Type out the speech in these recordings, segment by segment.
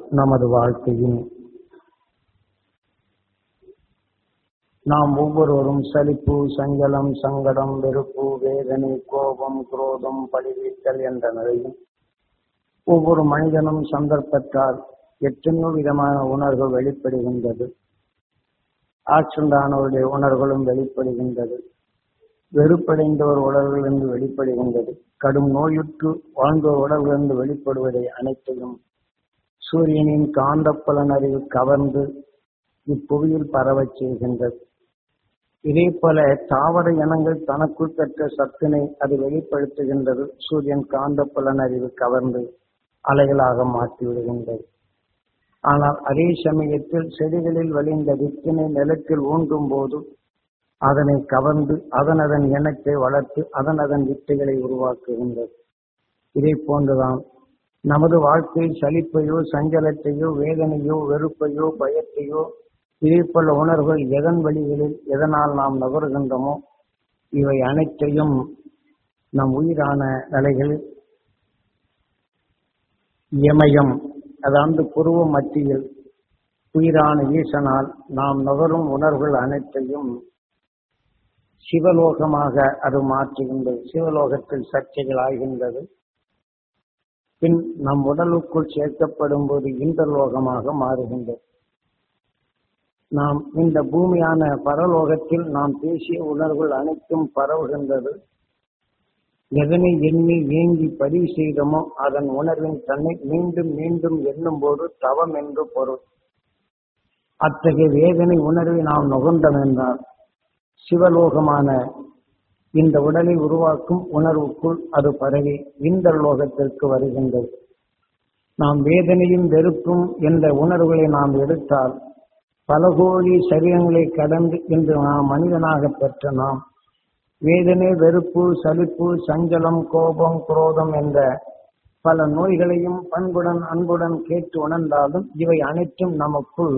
நமது வாழ்க்கையில் நாம் ஒவ்வொருவரும் சலிப்பு சஞ்சலம் சங்கடம் வெறுப்பு வேதனை கோபம் குரோதம் பழிவீட்டல் என்ற நிலையில் ஒவ்வொரு மனிதனும் சந்தர்ப்பத்தால் எத்தனையோ விதமான உணர்வுகள் வெளிப்படுகின்றது ஆற்றுண்டானவருடைய உணர்வுகளும் வெளிப்படுகின்றது வெறுப்படைந்தவர் உடல்களிலிருந்து வெளிப்படுகின்றது கடும் நோயுற்று வாழ்ந்தோர் உடல்களிலிருந்து வெளிப்படுவதை அனைத்தையும் சூரியனின் காந்தப்புலன் அறிவு கவர்ந்து இப்புவியில் பரவச் செய்கின்றது இதே போல தாவர இனங்கள் தனக்குள் பெற்ற சத்தினை அது வெளிப்படுத்துகின்றது சூரியன் காந்த புலனறிவு கவர்ந்து அலைகளாக மாற்றி விடுகின்றது ஆனால் அதே சமயத்தில் செடிகளில் வழிந்த வித்தினை நிலத்தில் ஊன்றும் போது அதனை கவர்ந்து அதன் அதன் இனத்தை வளர்த்து அதன் அதன் வித்தைகளை உருவாக்குகின்றது இதை போன்றுதான் நமது வாழ்க்கை சலிப்பையோ சஞ்சலத்தையோ வேதனையோ வெறுப்பையோ பயத்தையோ இதே போல உணர்வுகள் எதன் வழிகளில் எதனால் நாம் நகர்கின்றோமோ இவை அனைத்தையும் நம் உயிரான நிலைகளில் இமயம் அதாவது புருவ மத்தியில் உயிரான ஈசனால் நாம் நுகரும் உணர்வுகள் அனைத்தையும் சிவலோகமாக அது மாற்றுகின்றது சிவலோகத்தில் சர்ச்சைகள் ஆகின்றது பின் நம் உடலுக்குள் சேர்க்கப்படும் போது இந்திரலோகமாக மாறுகின்றது நாம் இந்த பூமியான பரலோகத்தில் நாம் பேசிய உணர்வுகள் அனைத்தும் பரவுகின்றது எதனை எண்ணி ஏங்கி பதிவு செய்தோமோ அதன் உணர்வின் தன்னை மீண்டும் மீண்டும் எண்ணும் போது தவம் என்று பொருள் அத்தகைய வேதனை உணர்வை நாம் நுகர்ந்தோம் என்றால் சிவலோகமான இந்த உடலை உருவாக்கும் உணர்வுக்குள் அது பரவி இந்த லோகத்திற்கு வருகின்றது நாம் வேதனையும் வெறுப்பும் என்ற உணர்வுகளை நாம் எடுத்தால் பல கோடி சரீரங்களை கடந்து இன்று நாம் மனிதனாக பெற்ற நாம் வேதனை வெறுப்பு சலிப்பு சஞ்சலம் கோபம் குரோதம் என்ற பல நோய்களையும் பண்புடன் அன்புடன் கேட்டு உணர்ந்தாலும் இவை அனைத்தும் நமக்குள்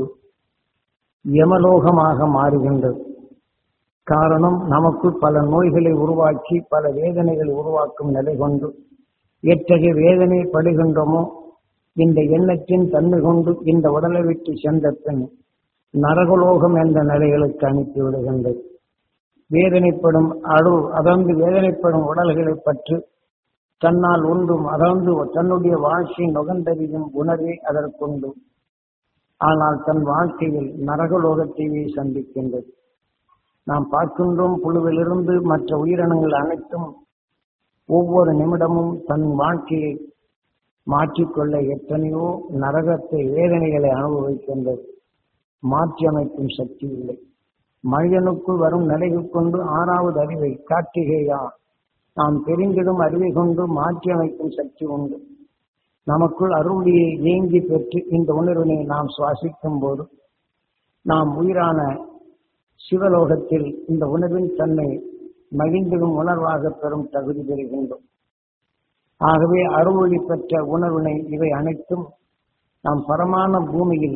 யமலோகமாக மாறுகின்றது காரணம் நமக்குள் பல நோய்களை உருவாக்கி பல வேதனைகளை உருவாக்கும் நிலை கொண்டு எத்தகைய வேதனை படுகின்றோமோ இந்த எண்ணத்தின் தன்மை கொண்டு இந்த உடலை விட்டு சென்ற பின் நரகலோகம் என்ற நிலைகளுக்கு அனுப்பி விடுகின்றது வேதனைப்படும் அடு அதாவது வேதனைப்படும் உடல்களை பற்றி தன்னால் ஒன்றும் அதாவது தன்னுடைய வாழ்க்கை நுகர்ந்தறியும் உணர்வை அதற்கொண்டு ஆனால் தன் வாழ்க்கையில் நரகலோகத்தையே சந்திக்கின்றது நாம் பார்க்கின்றோம் புழுவிலிருந்து மற்ற உயிரினங்கள் அனைத்தும் ஒவ்வொரு நிமிடமும் தன் வாழ்க்கையை மாற்றிக்கொள்ள எத்தனையோ நரகத்தை வேதனைகளை அனுபவிக்கின்றது மாற்றி அமைக்கும் சக்தி இல்லை மனிதனுக்குள் வரும் நிலைகள் கொண்டு ஆறாவது அறிவை காட்டுகையா நாம் தெரிந்திடும் அறிவை கொண்டு மாற்றி அமைக்கும் சக்தி உண்டு நமக்குள் அருளியை ஏங்கி பெற்று இந்த உணர்வினை நாம் சுவாசிக்கும் போது நாம் உயிரான சிவலோகத்தில் இந்த உணர்வின் தன்னை மகிழ்ந்திடும் உணர்வாக பெறும் தகுதி பெறுகின்றோம் ஆகவே அருளொளி பெற்ற உணர்வினை இவை அனைத்தும் நாம் பரமான பூமியில்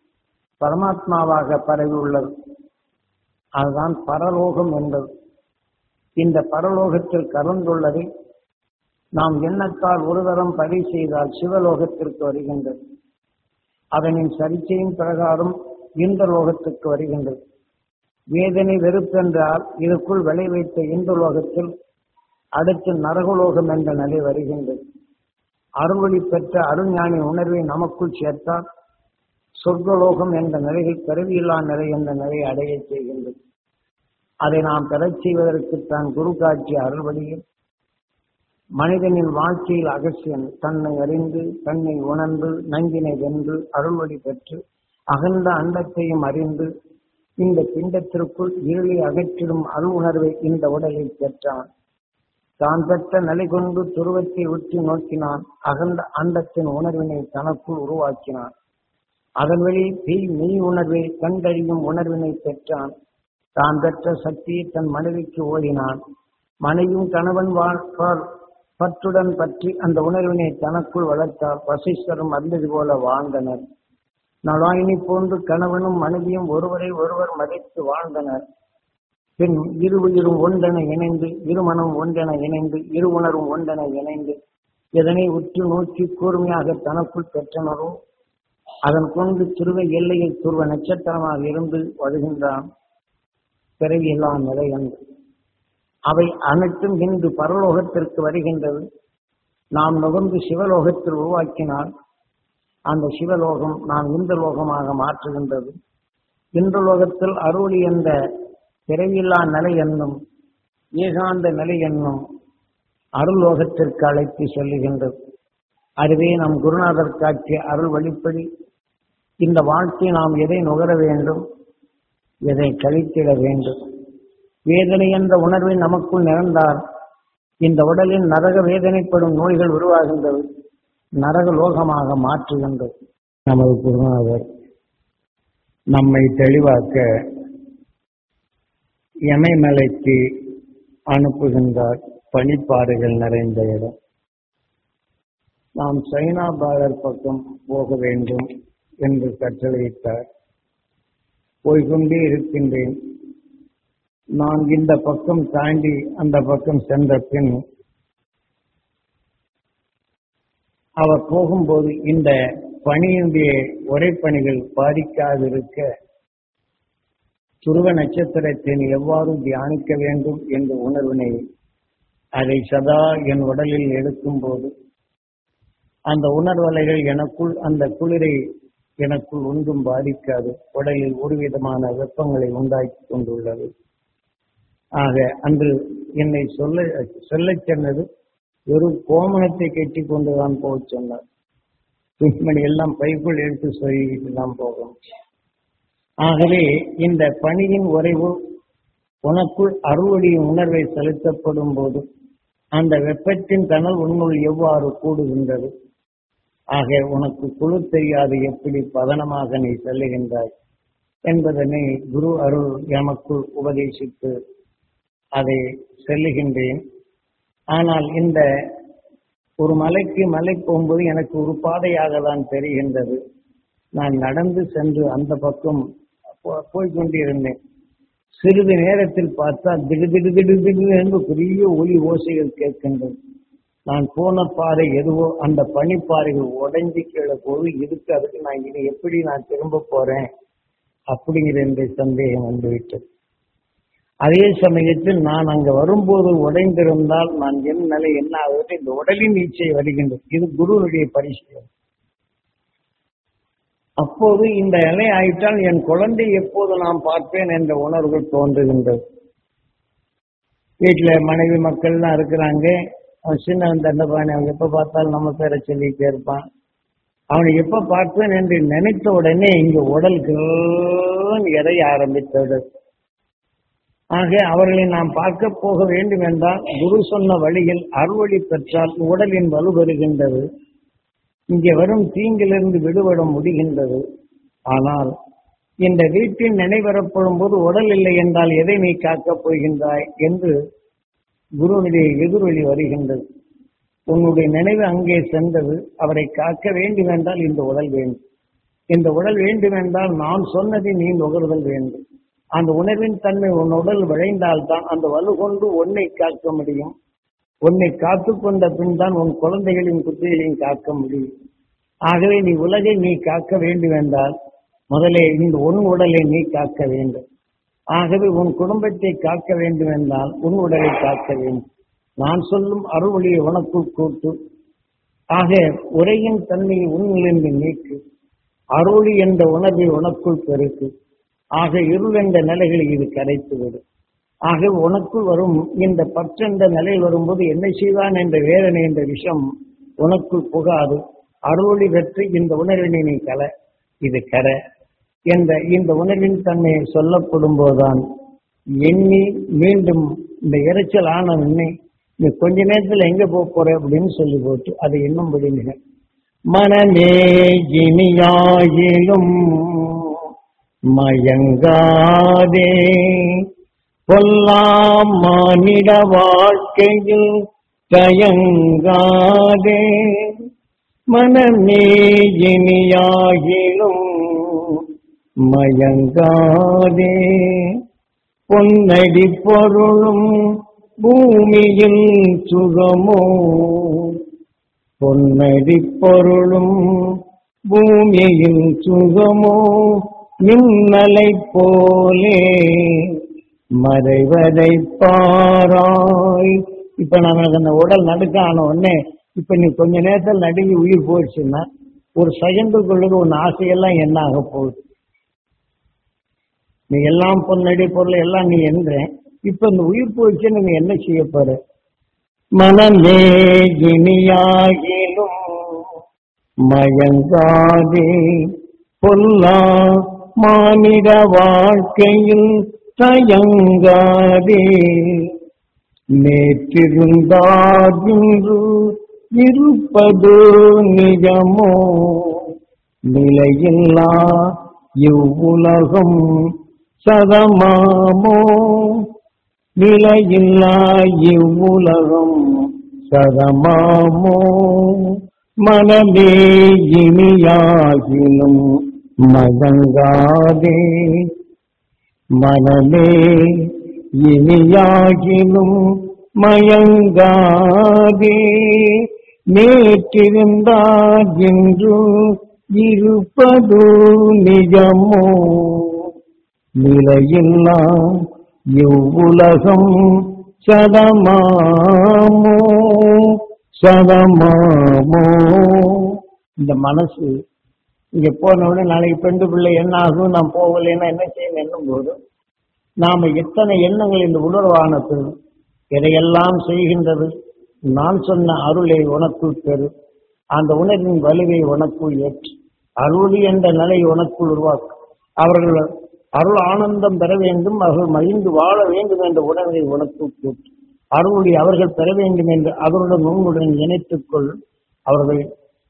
பரமாத்மாவாக பரவி உள்ளது அதுதான் பரலோகம் என்பது இந்த பரலோகத்தில் கலந்துள்ளதை நாம் எண்ணத்தால் ஒரு தரம் பதிவு செய்தால் சிவலோகத்திற்கு வருகின்றது அதனின் சரிச்சையின் பிரகாரம் இந்த லோகத்துக்கு வருகின்றது வேதனை வெறுப்பென்றால் இதற்குள் விளை வைத்த இந்த லோகத்தில் அடுத்து நரகலோகம் என்ற நிலை வருகின்றது அருள்வழி பெற்ற அருஞானி உணர்வை நமக்குள் சேர்த்தால் சொர்க்கலோகம் என்ற நிலையில் பிறவியில்லா நிலை என்ற நிலையை அடைய செய்கின்றது அதை நாம் பெறச் செய்வதற்கு தான் குரு காட்சி அருள்வழியில் மனிதனின் வாழ்க்கையில் அகசியன் தன்னை அறிந்து தன்னை உணர்ந்து நஞ்சினை வென்று அருள்வழி பெற்று அகன்ற அண்டத்தையும் அறிந்து இந்த பிண்டத்திற்குள் இருளை அகற்றிடும் அருள் உணர்வை இந்த உடலில் பெற்றான் தான் பெற்ற நிலை கொண்டு துருவத்தை உற்றி நோக்கினான் அகன்ற அண்டத்தின் உணர்வினை தனக்குள் உருவாக்கினான் அதன் வழி பெய் மெய் உணர்வை கண்டறியும் உணர்வினை பெற்றான் தான் பெற்ற சக்தியை தன் மனைவிக்கு ஓடினான் மனையும் கணவன் வாழ்வார் பற்றுடன் பற்றி அந்த உணர்வினை தனக்குள் வளர்த்தார் வசிஷ்டரும் அந்தது போல வாழ்ந்தனர் நலாயினி போன்று கணவனும் மனைவியும் ஒருவரை ஒருவர் மதித்து வாழ்ந்தனர் பின் இரு உயிரும் ஒன்றென இணைந்து இருமனம் ஒன்றென இணைந்து இரு உணரும் ஒன்றென இணைந்து எதனை உற்று நோக்கி கூர்மையாக தனக்குள் பெற்றனரோ அதன் கொண்டு துருவ எல்லையில் துருவ நட்சத்திரமாக இருந்து வருகின்றான் பிறவியெல்லாம் நிலை என்று அவை அனைத்தும் இன்று பரலோகத்திற்கு வருகின்றது நாம் நுகர்ந்து சிவலோகத்தில் உருவாக்கினால் அந்த சிவலோகம் நாம் இந்த லோகமாக மாற்றுகின்றது இந்த லோகத்தில் அருளி என்ற பிறவில்லா நிலை என்னும் ஏகாந்த நிலை என்னும் அருள்லோகத்திற்கு அழைத்து செல்லுகின்றது அதுவே நம் குருநாதர் காட்டிய அருள் வழிப்படி இந்த வாழ்க்கை நாம் எதை நுகர வேண்டும் எதை கழித்திட வேண்டும் வேதனை என்ற உணர்வை நமக்குள் நிறந்தால் இந்த உடலில் நரக வேதனைப்படும் நோய்கள் உருவாகின்றது நரக லோகமாக மாற்றுகின்றது நமது குருநாதர் நம்மை தெளிவாக்க எமைமலைக்கு அனுப்புகின்றார் பனிப்பாறைகள் நிறைந்த இடம் நாம் சைனா பார்டர் பக்கம் போக வேண்டும் என்று கட்டளையிட்டார் போய்கொண்டே இருக்கின்றேன் நான் இந்த பக்கம் தாண்டி அந்த பக்கம் சென்ற பின் அவர் போகும்போது இந்த பணியினுடைய உரைப்பணிகள் பாதிக்காதிருக்க துருவ நட்சத்திரத்தின் எவ்வாறு தியானிக்க வேண்டும் என்ற உணர்வினை அதை சதா என் உடலில் எடுக்கும்போது அந்த உணர்வலைகள் எனக்குள் அந்த குளிரை எனக்குள் ஒன்றும் பாதிக்காது உடலில் ஒரு விதமான வெப்பங்களை உண்டாக்கி கொண்டுள்ளது ஆக அன்று என்னை சொல்ல சொல்லச் சொன்னது ஒரு கோமணத்தை கட்டி கொண்டுதான் போக சொன்னார் துணிமணி எல்லாம் பைக்குள் எடுத்து சொல்லிட்டு தான் போகும் ஆகவே இந்த பணியின் உறைவு உனக்குள் அறுவடையின் உணர்வை செலுத்தப்படும் போது அந்த வெப்பத்தின் கனல் உன்னுள் எவ்வாறு கூடுகின்றது ஆக உனக்கு குழு தெரியாது எப்படி பதனமாக நீ செல்லுகின்றாய் என்பதனை குரு அருள் எமக்குள் உபதேசித்து அதை செல்லுகின்றேன் ஆனால் இந்த ஒரு மலைக்கு மலை போகும்போது எனக்கு ஒரு பாதையாக தான் தெரிகின்றது நான் நடந்து சென்று அந்த பக்கம் போ- போய்க்கொண்டிருந்தேன் சிறிது நேரத்தில் பார்த்தா திடு திடு திடு திடு என்று பெரிய ஒலி ஓசைகள் கேட்கின்றது நான் போன பாதை எதுவோ அந்த பனிப்பாறைகள் உடைஞ்சு கீழே போது இதுக்கு அதுக்கு நான் இனி எப்படி நான் திரும்ப போறேன் அப்படிங்கிற என்ற சந்தேகம் வந்துவிட்டது அதே சமயத்தில் நான் அங்க வரும்போது உடைந்திருந்தால் நான் என் நிலை என்ன ஆகுது இந்த உடலின் நீச்சை வருகின்றது இது குருவுடைய பரிசீலனை அப்போது இந்த நிலை ஆயிட்டால் என் குழந்தை எப்போது நான் பார்ப்பேன் என்ற உணர்வு தோன்றுகின்றது வீட்டுல மனைவி மக்கள்லாம் இருக்கிறாங்க அவன் சின்னவன் தண்டபாணி அவன் எப்ப பார்த்தாலும் நம்ம பேரை சொல்லிட்டே இருப்பான் அவனை எப்ப பார்ப்பேன் என்று நினைத்த உடனே இங்க உடல் கிரன்னு எடைய ஆரம்பித்தது ஆக அவர்களை நாம் பார்க்க போக வேண்டும் என்றால் குரு சொன்ன வழியில் அறுவழி பெற்றால் உடலின் வலு பெறுகின்றது இங்கே வரும் தீங்கிலிருந்து விடுபட முடிகின்றது ஆனால் இந்த வீட்டின் நினைவரப்படும் போது உடல் இல்லை என்றால் எதை நீ காக்கப் போகின்றாய் என்று குருவினுடைய எதிரொலி வருகின்றது உன்னுடைய நினைவு அங்கே சென்றது அவரை காக்க வேண்டும் என்றால் இந்த உடல் வேண்டும் இந்த உடல் வேண்டும் என்றால் நான் சொன்னதை நீ நுகர்தல் வேண்டும் அந்த உணர்வின் தன்மை உன் உடல் விளைந்தால்தான் அந்த வலு கொண்டு உன்னை காக்க முடியும் உன்னை காத்து கொண்ட பின் தான் உன் குழந்தைகளின் குட்டிகளையும் காக்க முடியும் ஆகவே நீ உலகை நீ காக்க வேண்டும் என்றால் முதலே இந்த உன் உடலை நீ காக்க வேண்டும் ஆகவே உன் குடும்பத்தை காக்க வேண்டும் என்றால் உன் உடலை காக்க வேண்டும் நான் சொல்லும் அருள்வழியை உனக்குள் கூட்டு ஆக உரையின் தன்மையை உன்னிலிருந்து நீக்கு அருளி என்ற உணர்வை உனக்குள் பெருக்கு ஆக இருள் என்ற நிலைகளை இது கரைத்துவிடும் ஆக உனக்குள் வரும் இந்த பற்றென்ற நிலை வரும்போது என்ன செய்வான் என்ற வேதனை என்ற விஷம் உனக்குள் புகாது அருளி பெற்று இந்த உணர்வினை நீ கல இது கர என்ற இந்த உணர்வின் தன்மை சொல்லப்படும் போதுதான் எண்ணி மீண்டும் இந்த இரைச்சல் ஆன உன்னை நீ கொஞ்ச நேரத்துல எங்க போக போற அப்படின்னு சொல்லி போட்டு அதை இன்னும் விடுங்க மனமே இனியாயிலும் மயங்காதே கொல்லாம் மானிட வாழ்க்கையில் தயங்காதே மனமே இனியாகிலும் மயங்காதே பொன்னடி பொருளும் பூமியில் சுகமோ பொன்னடி பொருளும் பூமியின் சுகமோ மின்னலை போலே மறைவதை பாராய் இப்ப நம்மளுக்கு அந்த உடல் நடுக்க ஆன உடனே இப்ப நீ கொஞ்ச நேரத்தில் நடுங்கி உயிர் போயிடுச்சுன்னா ஒரு செகண்டுக்குள்ளது உன் ஆசையெல்லாம் என்ன ஆக போகுது நீ எல்லாம் பொன்னடி பொருள் எல்லாம் நீ என்ற இப்ப இந்த உயிர் போயிடுச்சு நீங்க என்ன செய்ய போற மனமே இனியாகிலும் மயங்காதே பொல்லா மானிட வாழ்க்கையில் தயங்காதே நேற்றிருந்தார் இன்று இருப்பது நிஜமோ நிலையில்லா இவ்வுலகம் சதமாமோ நிலையில்லா இவ்வுலகம் சதமாமோ மனமே இனியாகிலும் மயங்காதே மனமே இனியாகிலும் மயங்காதே நேற்றிருந்தார் என்று இருப்பது நிஜமோ நிலையில்லா இவ்வுலகம் சதமாமோ சதமாமோ இந்த மனசு இங்க போன உடனே நாளைக்கு பெண்டு பிள்ளை என்ன ஆகும் நான் போகலைன்னா என்ன செய்யணும் என்னும் போது நாம எத்தனை எண்ணங்கள் இந்த உணர்வானது எதையெல்லாம் செய்கின்றது நான் சொன்ன அருளை உனக்குள் பெறு அந்த உணர்வின் வலுவை உனக்குள் ஏற்று அருளி என்ற நிலை உனக்குள் உருவாக்கு அவர்கள் அருள் ஆனந்தம் பெற வேண்டும் அவர்கள் மகிழ்ந்து வாழ வேண்டும் என்ற உணர்வை உனக்குள் கூட்டு அருளி அவர்கள் பெற வேண்டும் என்று அவருடன் உங்களுடன் இணைத்துக் கொள் அவர்கள்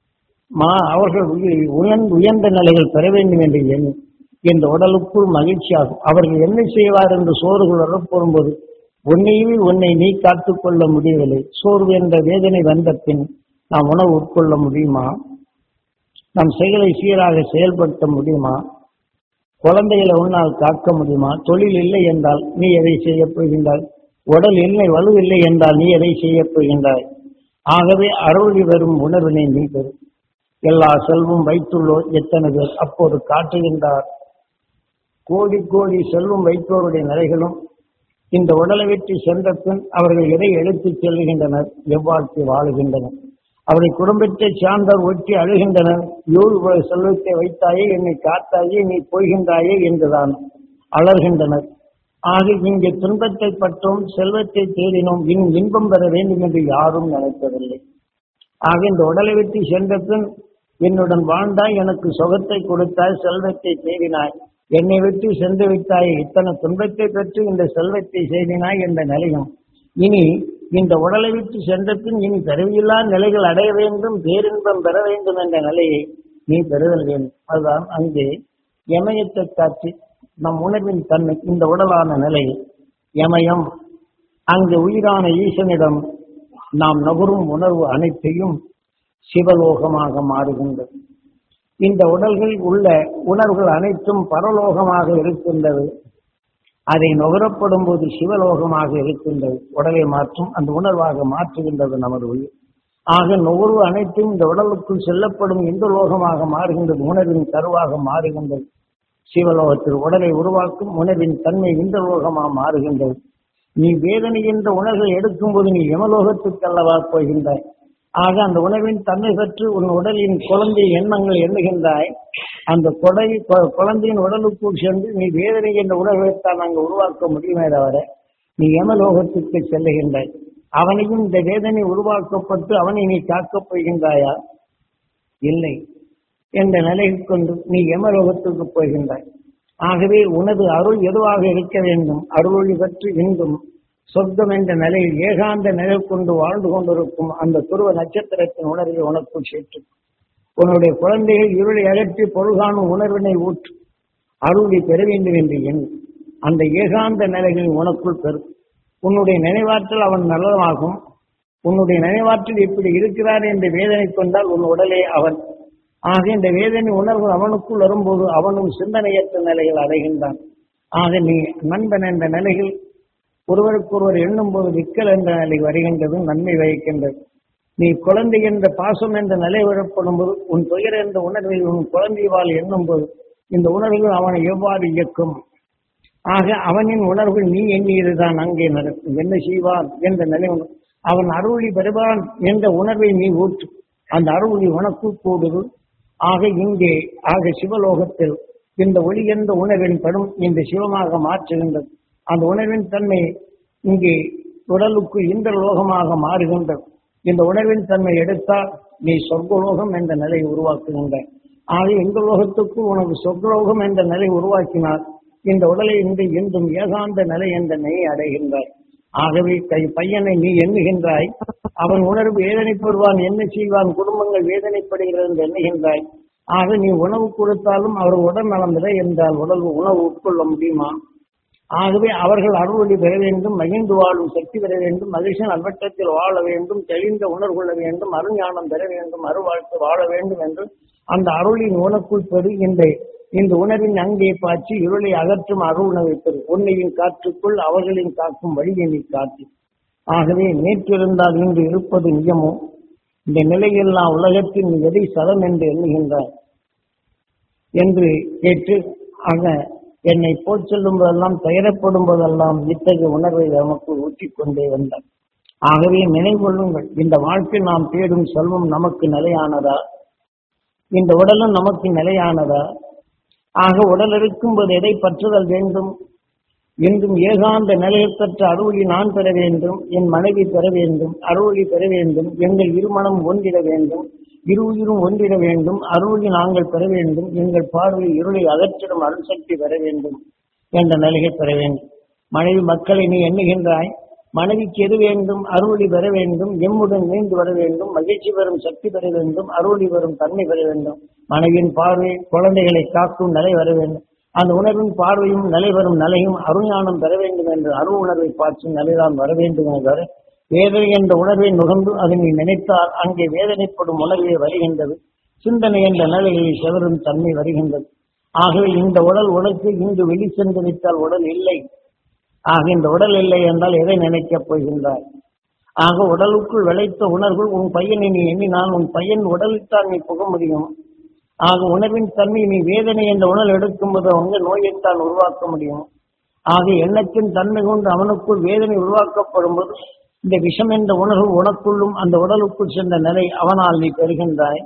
மா அவர்கள் உய- உயர்ந்த உயர்ந்த நிலைகள் பெற வேண்டும் என்று எண்ணி இந்த உடலுக்குள் மகிழ்ச்சியாகும் அவர்கள் என்ன செய்வார் என்று சோறுகள் போகும்போது உன்னையுமே உன்னை நீ காத்துக் கொள்ள முடியவில்லை சோர்வு என்ற வேதனை வந்த பின் நாம் உணவு உட்கொள்ள முடியுமா நம் செயலை சீராக செயல்படுத்த முடியுமா குழந்தைகளை உன்னால் காக்க முடியுமா தொழில் இல்லை என்றால் நீ எதை செய்யப் போகின்றாய் உடல் இல்லை வலுவில்லை என்றால் நீ எதை செய்யப் போகின்றாய் ஆகவே அருளி வரும் உணர்வினை நீ பெறும் எல்லா செல்வம் வைத்துள்ளோர் எத்தனை பேர் அப்போது காட்டுகின்றார் கோடி கோடி செல்வம் வைத்தோருடைய நிலைகளும் இந்த உடலை விட்டு சென்ற பின் அவர்கள் எதை எடுத்துச் செல்கின்றனர் எவ்வாறு வாழுகின்றனர் அவருடைய குடும்பத்தை சார்ந்தவர் ஒட்டி அழுகின்றனர் யோகு போல செல்வத்தை வைத்தாயே என்னை காத்தாயே நீ போகின்றாயே என்றுதான் அலர்கின்றனர் ஆக இங்கே துன்பத்தை பற்றோம் செல்வத்தை தேடினோம் இன் இன்பம் பெற வேண்டும் என்று யாரும் நினைப்பதில்லை ஆக இந்த உடலை விட்டு சென்ற பின் என்னுடன் வாழ்ந்தாய் எனக்கு சுகத்தை கொடுத்தாய் செல்வத்தை தேடினாய் என்னை விட்டு சென்று விட்டாய் இத்தனை துன்பத்தை பெற்று இந்த செல்வத்தை செய்தினாய் என்ற நிலையும் இனி இந்த உடலை விட்டு சென்ற பின் இனி பிறவியில்லா நிலைகள் அடைய வேண்டும் பேரின்பம் பெற வேண்டும் என்ற நிலையை நீ பெறுதல் வேண்டும் அதுதான் அங்கே யமயத்தை காட்டி நம் உணர்வின் தன்மை இந்த உடலான நிலை யமயம் அங்கு உயிரான ஈசனிடம் நாம் நுகரும் உணர்வு அனைத்தையும் சிவலோகமாக மாறுகின்றது இந்த உடல்கள் உள்ள உணர்வுகள் அனைத்தும் பரலோகமாக இருக்கின்றது அதை நுகரப்படும் போது சிவலோகமாக இருக்கின்றது உடலை மாற்றும் அந்த உணர்வாக மாற்றுகின்றது நமது உயிர் ஆக நுகர்வு அனைத்தும் இந்த உடலுக்குள் செல்லப்படும் இந்த லோகமாக மாறுகின்றது உணர்வின் கருவாக மாறுகின்றது சிவலோகத்தில் உடலை உருவாக்கும் உணர்வின் தன்மை இந்த லோகமாக மாறுகின்றது நீ வேதனை என்ற உணர்வை எடுக்கும்போது நீ யமலோகத்துக்கு அல்லவா போகின்றாய் ஆக அந்த உணவின் தன்மை பெற்று உன் உடலின் குழந்தை எண்ணங்கள் எண்ணுகின்றாய் அந்த கொடை கொ- குழந்தையின் உடலுக்குள் சென்று நீ வேதனை என்ற உணர்வைத்தான் அங்கு உருவாக்க முடியுமே தவிர நீ யமலோகத்துக்கு செல்லுகின்றாய் அவனையும் இந்த வேதனை உருவாக்கப்பட்டு அவனை நீ காக்கப் போகின்றாயா இல்லை என்ற நிலையில் கொண்டு நீ யமலோகத்துக்கு போகின்றாய் ஆகவே உனது அருள் எதுவாக இருக்க வேண்டும் அருளொளி பற்றி இன்றும் சொர்க்கம் என்ற நிலையில் ஏகாந்த நிலை கொண்டு வாழ்ந்து கொண்டிருக்கும் அந்த துருவ நட்சத்திரத்தின் உணர்வை உனக்குள் சேர்த்து உன்னுடைய குழந்தைகள் இருளை அகற்றி பொருள்காணும் உணர்வினை ஊற்று அருளை பெற வேண்டும் என்று எண்ணி அந்த ஏகாந்த நிலைகளில் உனக்குள் பெறும் உன்னுடைய நினைவாற்றல் அவன் நல்லதாகும் உன்னுடைய நினைவாற்றல் இப்படி இருக்கிறார் என்று வேதனை கொண்டால் உன் உடலே அவன் ஆக இந்த வேதனை உணர்வு அவனுக்குள் வரும்போது அவனும் சிந்தனையற்ற நிலையில் அடைகின்றான் ஆக நீ நண்பன் என்ற நிலையில் ஒருவருக்கொருவர் எண்ணும் போது விக்கல் என்ற நிலை வருகின்றது நன்மை வகிக்கின்றது நீ குழந்தை என்ற பாசம் என்ற நிலை வரப்படும் போது உன் துயர் என்ற உணர்வை உன் குழந்தைவால் எண்ணும் போது இந்த உணர்வுகள் அவனை எவ்வாறு இயக்கும் ஆக அவனின் உணர்வுகள் நீ எண்ணியதுதான் அங்கே நடக்கும் என்ன செய்வான் என்ற நிலை உணர்- அவன் அருளி பெறுவான் என்ற உணர்வை நீ ஊற்று அந்த அருளி உனக்கு கூடுது ஆக இங்கே ஆக சிவலோகத்தில் இந்த ஒளி என்ற உணர்வின் படும் இந்த சிவமாக மாற்றுகின்றது அந்த உணர்வின் தன்மை இங்கே உடலுக்கு இந்த லோகமாக மாறுகின்றது இந்த உணர்வின் தன்மை எடுத்தால் நீ சொர்க்கலோகம் என்ற நிலையை உருவாக்குகின்றாய் ஆக இந்த லோகத்துக்கு உனக்கு சொர்க்கலோகம் என்ற நிலை உருவாக்கினால் இந்த உடலை இன்று என்றும் ஏகாந்த நிலை என்ற நிலையை அடைகின்றாய் ஆகவே கை பையனை நீ எண்ணுகின்றாய் அவன் உணர்வு வேதனைப்படுவான் என்ன செய்வான் குடும்பங்கள் வேதனைப்படுகிறது என்று எண்ணுகின்றாய் ஆக நீ உணவு கொடுத்தாலும் அவர் உடல் நலம் இல்லை என்றால் உடல் உணவு உட்கொள்ள முடியுமா ஆகவே அவர்கள் அருள்வழி பெற வேண்டும் மகிழ்ந்து வாழும் சக்தி பெற வேண்டும் மகிழ்ச்சியின் அல்வட்டத்தில் வாழ வேண்டும் தெளிந்த உணர்வு கொள்ள வேண்டும் அருஞானம் பெற வேண்டும் அருள்வாழ்த்து வாழ வேண்டும் என்று அந்த அருளின் உனக்குள் பெறு இந்த இந்த உணர்வின் அங்கே பாய்ச்சி இருளை அகற்றும் அருள் உணவை பெறு உன்னையும் காற்றுக்குள் அவர்களின் காக்கும் வழியை நீ காட்டு ஆகவே நேற்று இருந்தால் இன்று இருப்பது நிஜமோ இந்த நிலையெல்லாம் உலகத்தின் எதை சதம் என்று எண்ணுகின்றார் என்று கேட்டு ஆக என்னை போல் சொல்லும் போதெல்லாம் துயரப்படும் போதெல்லாம் இத்தகைய உணர்வை நமக்கு ஊற்றிக் கொண்டே வந்தார் ஆகவே நினைவுகொள்ளுங்கள் இந்த வாழ்க்கை நாம் தேடும் செல்வம் நமக்கு நிலையானதா இந்த உடலும் நமக்கு நிலையானதா ஆக உடல் இருக்கும்போது எதை பற்றுதல் வேண்டும் என்றும் ஏகாந்த நிலையை பெற்ற அருளி நான் பெற வேண்டும் என் மனைவி பெற வேண்டும் அருளி பெற வேண்டும் எங்கள் இருமணம் ஒன்றிட வேண்டும் இரு உயிரும் ஒன்றிட வேண்டும் அருளி நாங்கள் பெற வேண்டும் எங்கள் பார்வை இருளை அகற்றிடும் அருள் சக்தி பெற வேண்டும் என்ற நிலையை பெற வேண்டும் மனைவி மக்களை நீ எண்ணுகின்றாய் மனைவிக்கு எது வேண்டும் அருளி பெற வேண்டும் எம்முடன் மீண்டு வர வேண்டும் மகிழ்ச்சி பெறும் சக்தி பெற வேண்டும் அருளி வரும் தன்மை பெற வேண்டும் மனைவியின் பார்வை குழந்தைகளை காக்கும் நிலை வர வேண்டும் அந்த உணர்வின் பார்வையும் நிலை வரும் நிலையும் அருஞானம் பெற வேண்டும் என்று அருள் உணர்வை பார்த்தும் நிலைதான் வர வேண்டும் என்ற வேதனை என்ற உணர்வை நுகர்ந்து அதை நீ நினைத்தால் அங்கே வேதனைப்படும் உணர்வே வருகின்றது சிந்தனை என்ற நிலையில் செவரும் தன்மை வருகின்றது ஆகவே இந்த உடல் உனக்கு இங்கு வெளி சென்று விட்டால் உடல் இல்லை ஆக இந்த உடல் இல்லை என்றால் எதை நினைக்கப் போகின்றாய் ஆக உடலுக்குள் விளைத்த உணர்வு உன் பையனை நீ எண்ணினால் உன் பையன் உடலில்தான் நீ புக முடியும் ஆக உணர்வின் தன்மை நீ வேதனை என்ற உணர்வு எடுக்கும்போது அவங்க நோயைத்தான் உருவாக்க முடியும் ஆக எண்ணத்தின் தன்மை கொண்டு அவனுக்குள் வேதனை உருவாக்கப்படும் போது இந்த விஷம் என்ற உணர்வு உனக்குள்ளும் அந்த உடலுக்குள் சென்ற நிலை அவனால் நீ பெறுகின்றாய்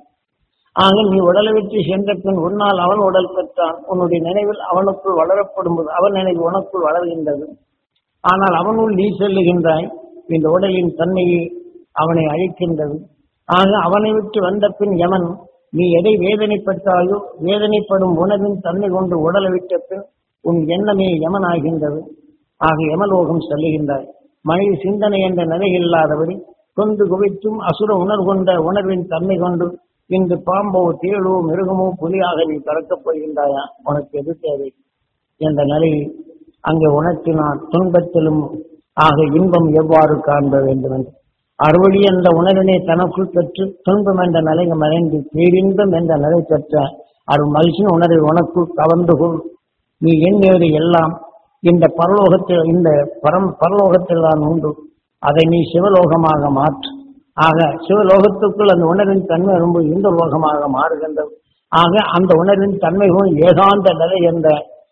ஆக நீ உடலை விட்டு சென்ற பின் உன்னால் அவன் உடல் பெற்றான் உன்னுடைய நினைவில் அவனுக்குள் வளரப்படும் போது அவன் நினைவு உனக்குள் வளர்கின்றது ஆனால் அவனுள் நீ செல்லுகின்றாய் இந்த உடலின் தன்மையை அவனை அழிக்கின்றது ஆக அவனை விட்டு வந்த பின் யமன் நீ எதை வேதனைப்பட்டாயோ வேதனைப்படும் உணவின் தன்மை கொண்டு உடலை விட்ட பின் உன் எண்ணமே யமன் ஆகின்றது ஆக யமலோகம் செல்லுகின்றாய் மனித சிந்தனை என்ற நிலை இல்லாதபடி கொண்டு குவித்தும் அசுர உணர்வு கொண்ட உணர்வின் தன்மை கொண்டு இன்று பாம்போ தேளோ மிருகமோ புலியாக நீ பறக்கப் போகின்றாயா உனக்கு எது தேவை என்ற நிலையில் அங்கே உணர்த்தினான் துன்பத்திலும் ஆக இன்பம் எவ்வாறு காண்ப வேண்டும் என்று அறுவழி என்ற உணர்வினை தனக்குள் பெற்று துன்பம் என்ற நிலை மறைந்து பேரின்பம் என்ற நிலை பெற்ற அருள் மகிழ்ச்சியின் உணர்வை உனக்குள் கவர்ந்து கொள் நீ எண்ணியது எல்லாம் இந்த பரலோகத்தில் இந்த பரம் பரலோகத்தில் தான் உண்டு அதை நீ சிவலோகமாக மாற்று ஆக சிவலோகத்துக்குள் அந்த உணர்வின் தன்மை வரும்போது இந்த லோகமாக மாறுகின்றது ஆக அந்த உணர்வின் தன்மைகளும் ஏகாந்த நிலை என்ற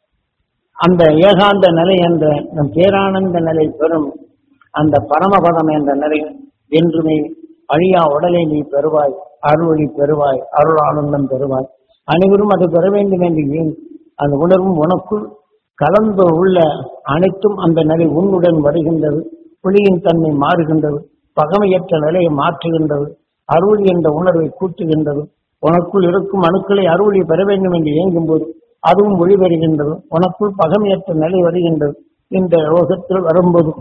அந்த ஏகாந்த நிலை என்ற நம் பேரானந்த நிலை பெறும் அந்த பரமபதம் என்ற நிலை என்றுமே அழியா உடலை நீ பெறுவாய் அருளி பெறுவாய் அருள் ஆனந்தம் பெறுவாய் அனைவரும் அது பெற வேண்டும் என்று ஏன் அந்த உணர்வும் உனக்குள் கலந்து உள்ள அனைத்தும் அந்த நிலை உன்னுடன் வருகின்றது புலியின் தன்மை மாறுகின்றது பகமையற்ற நிலையை மாற்றுகின்றது அருள் என்ற உணர்வை கூட்டுகின்றது உனக்குள் இருக்கும் அணுக்களை அருளி பெற வேண்டும் என்று இயங்கும் போது அதுவும் ஒளிபெறுகின்றது உனக்குள் பகமையற்ற நிலை வருகின்றது இந்த ரோகத்தில் வரும்போது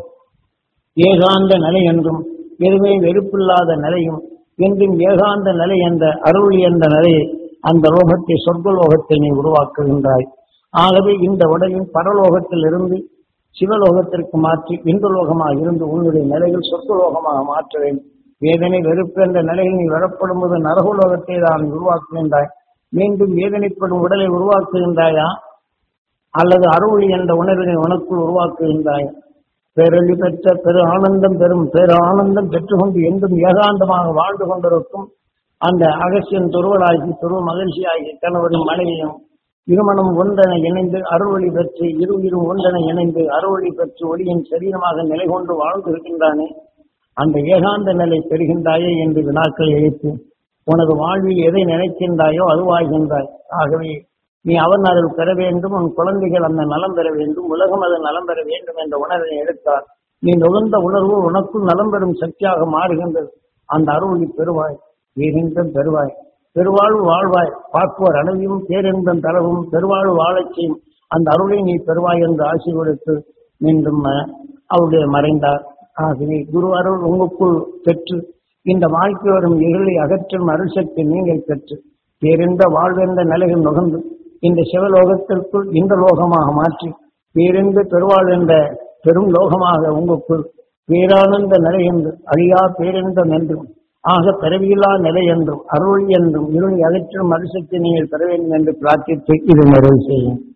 ஏகாந்த நிலை என்றும் எதுவுமே வெறுப்பில்லாத நிலையும் என்றும் ஏகாந்த நிலை என்ற அருள் என்ற நிலையை அந்த லோகத்தை சொர்க்கலோகத்தை நீ உருவாக்குகின்றாய் ஆகவே இந்த உடலின் பரலோகத்தில் இருந்து சிவலோகத்திற்கு மாற்றி இந்துலோகமாக இருந்து உன்னுடைய நிலையில் சொர்க்கலோகமாக மாற்ற வேண்டும் வேதனை வெறுப்பு என்ற நிலையில் நீ வரப்படும் போது நரகலோகத்தை தான் உருவாக்குகின்றாய் மீண்டும் வேதனைப்படும் உடலை உருவாக்குகின்றாயா அல்லது அருள் என்ற உணர்வினை உனக்குள் உருவாக்குகின்றாய் பேரொழி பெற்ற பெரு ஆனந்தம் பெறும் பேரு ஆனந்தம் பெற்றுக்கொண்டு என்றும் ஏகாந்தமாக வாழ்ந்து கொண்டிருக்கும் அந்த அகசியன் துருவலாகி துருவ மகிழ்ச்சியாகி கணவரும் மனைவியும் இருமணம் ஒன்றென இணைந்து அருள்வழி பெற்று இரு இரும் ஒன்றென இணைந்து அருள்வழி பெற்று ஒளியின் சரீரமாக நிலை கொண்டு வாழ்ந்து இருக்கின்றானே அந்த ஏகாந்த நிலை பெறுகின்றாயே என்று வினாக்கள் எழுத்து உனது வாழ்வில் எதை நினைக்கின்றாயோ அதுவாகின்றாய் ஆகவே நீ அவன் அருள் பெற வேண்டும் உன் குழந்தைகள் அந்த நலம் பெற வேண்டும் உலகம் அது நலம் பெற வேண்டும் என்ற உணர்வை எடுத்தால் நீ நுகர்ந்த உணர்வு உனக்குள் நலம் பெறும் சக்தியாக மாறுகின்றது அந்த அருளை பெறுவாய் வீரின்பம் பெறுவாய் பெருவாழ்வு வாழ்வாய் பார்ப்போர் அனைவரும் பேரின்பம் தரவும் பெருவாழ்வு வாழச் செய்யும் அந்த அருளை நீ பெறுவாய் என்று ஆசி கொடுத்து மீண்டும் அஹ், அவருடைய மறைந்தார் ஆகவே குரு அருள் உங்களுக்குள் பெற்று இந்த வாழ்க்கை வரும் இருளை அகற்றும் அருள் சக்தி நீங்கள் பெற்று பேரின்ப வாழ்வென்ற நிலையில் நுகர்ந்து இந்த சிவலோகத்திற்குள் இந்த லோகமாக மாற்றி பேரின்ப பெருவாழ் என்ற பெரும் லோகமாக உங்களுக்குள் பேரானந்த நிலை என்று அழியா பேரின்பம் என்றும் ஆக பிறவியில்லா நிலை என்றும் அருள் என்றும் இருளை அகற்றும் அருசக்தி நீங்கள் பெற வேண்டும் என்று பிரார்த்தித்து இது நிறைவு செய்யும்